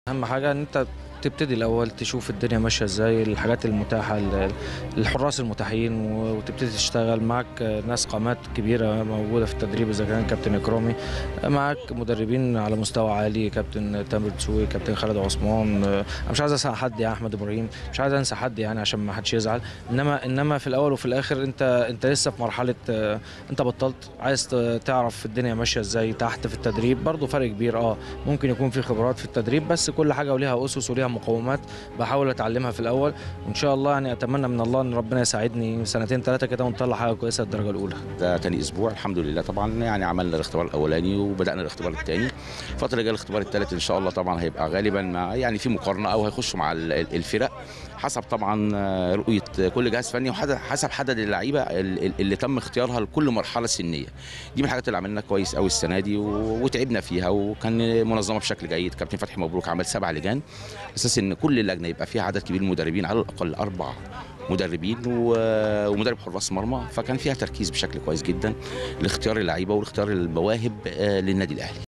اهم حاجه ان انت تبتدي الاول تشوف الدنيا ماشيه ازاي الحاجات المتاحه ال- الحراس المتاحين و- وتبتدي تشتغل معاك ناس قامات كبيره موجوده في التدريب اذا كان كابتن اكرامي معاك مدربين على مستوى عالي كابتن تامر دسوقي كابتن خالد عثمان انا مش عايز انسى حد يا احمد ابراهيم مش عايز انسى حد يعني عشان ما حدش يزعل انما انما في الاول وفي الاخر انت انت لسه في مرحله آه، انت بطلت عايز ت- تعرف الدنيا ماشيه ازاي تحت في التدريب برضه فرق كبير اه ممكن يكون في خبرات في التدريب بس كل حاجه وليها اسس وليها مقومات بحاول اتعلمها في الاول وان شاء الله يعني اتمنى من الله ان ربنا يساعدني سنتين ثلاثه كده ونطلع حاجه كويسه الدرجه الاولى ده تاني اسبوع الحمد لله طبعا يعني عملنا الاختبار الاولاني وبدانا الاختبار الثاني الفتره اللي جايه الاختبار الثالث ان شاء الله طبعا هيبقى غالبا مع يعني في مقارنه او هيخشوا مع ال- ال- الفرق حسب طبعا آه، رؤيه كل جهاز فني وحسب عدد اللعيبه ال- ال- اللي تم اختيارها لكل مرحله سنيه دي من الحاجات اللي عملنا كويس قوي السنه دي و- وتعبنا فيها وكان منظمه بشكل جيد كابتن فتحي مبروك عمل سبع لجان اساس ان كل لجنه يبقى فيها عدد كبير من المدربين على الاقل اربع مدربين و- ومدرب حراس مرمى فكان فيها تركيز بشكل كويس جدا لاختيار اللعيبه واختيار المواهب آه، للنادي الاهلي